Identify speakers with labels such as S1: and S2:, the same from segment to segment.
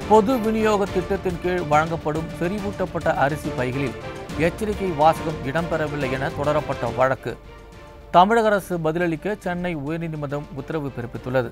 S1: பொது விநியோக திட்டத்தின் கீழ் வழங்கப்படும் செறிவூட்டப்பட்ட அரிசி பைகளில் எச்சரிக்கை வாசகம் இடம்பெறவில்லை என தொடரப்பட்ட வழக்கு தமிழக அரசு பதிலளிக்க சென்னை உயர்நீதிமன்றம் உத்தரவு பிறப்பித்துள்ளது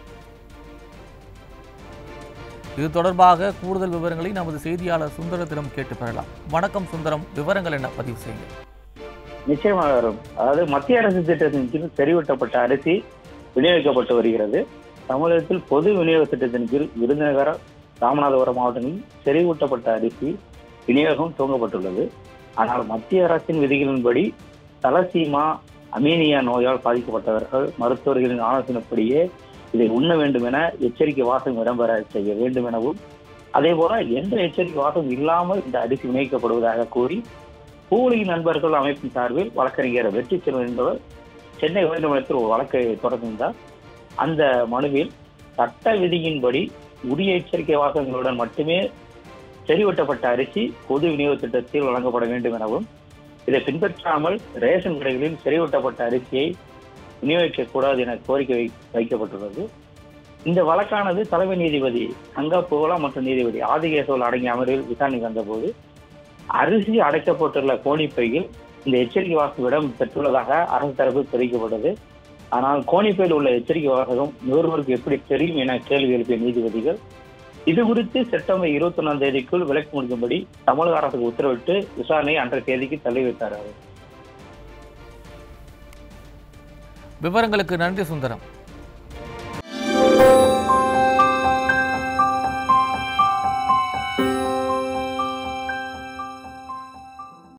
S1: இது தொடர்பாக கூடுதல் விவரங்களை நமது செய்தியாளர் சுந்தரத்திடம் கேட்டு பெறலாம் வணக்கம் சுந்தரம் விவரங்கள் என்ன பதிவு செய்யுங்க
S2: நிச்சயமாக வரும் அதாவது மத்திய அரசு திட்டத்தின் கீழ் செறிவூட்டப்பட்ட அரிசி விநியோகிக்கப்பட்டு வருகிறது தமிழகத்தில் பொது விநியோக திட்டத்தின் கீழ் விருதுநகர் ராமநாதபுரம் மாவட்டங்களில் செறிவூட்டப்பட்ட அரிசி விநியோகம் துவங்கப்பட்டுள்ளது ஆனால் மத்திய அரசின் விதிகளின்படி தலசீமா அமீனியா நோயால் பாதிக்கப்பட்டவர்கள் மருத்துவர்களின் ஆலோசனைப்படியே இதை உண்ண வேண்டும் என எச்சரிக்கை வாசகம் இடம்பெற செய்ய வேண்டும் எனவும் அதே போல எந்த எச்சரிக்கை வாசகம் இல்லாமல் இந்த அரிசி விநியோகிக்கப்படுவதாக கூறி கூலி நண்பர்கள் அமைப்பின் சார்பில் வழக்கறிஞர் வெற்றி செல்வன் என்பவர் சென்னை உயர்நீதிமன்றத்தில் ஒரு வழக்கை தொடர்ந்தார் அந்த மனுவில் சட்ட விதியின்படி உரிய எச்சரிக்கை வாசகங்களுடன் மட்டுமே செறிவூட்டப்பட்ட அரிசி பொது விநியோக திட்டத்தில் வழங்கப்பட வேண்டும் எனவும் இதை பின்பற்றாமல் ரேஷன் கடைகளில் செறிவூட்டப்பட்ட அரிசியை விநியோகிக்க கூடாது என கோரிக்கை வை- வைக்கப்பட்டுள்ளது இந்த வழக்கானது தலைமை நீதிபதி சங்கா புகழா மற்றும் நீதிபதி ஆதிகேசவல் அடங்கிய அமர்வில் விசாரணைக்கு வந்தபோது அரிசி அடைக்கப்பட்டுள்ள கோணிப்பையில் இந்த எச்சரிக்கை வாசகம் இடம் பெற்றுள்ளதாக அரசு தரப்பு தெரிவிக்கப்பட்டது ஆனால் கோணிப்பையில் உள்ள எச்சரிக்கை வாசகம் நுகர்வோருக்கு எப்படி தெரியும் என கேள்வி எழுப்பிய நீதிபதிகள் இது குறித்து செப்டம்பர் இருபத்தி ஒன்னாம் தேதிக்குள் விலக்கு முடிக்கும்படி தமிழக அரசுக்கு உத்தரவிட்டு விசாரணையை அன்றைய தேதிக்கு தள்ளி வைத்தார் அவர்
S1: விவரங்களுக்கு நன்றி சுந்தரம்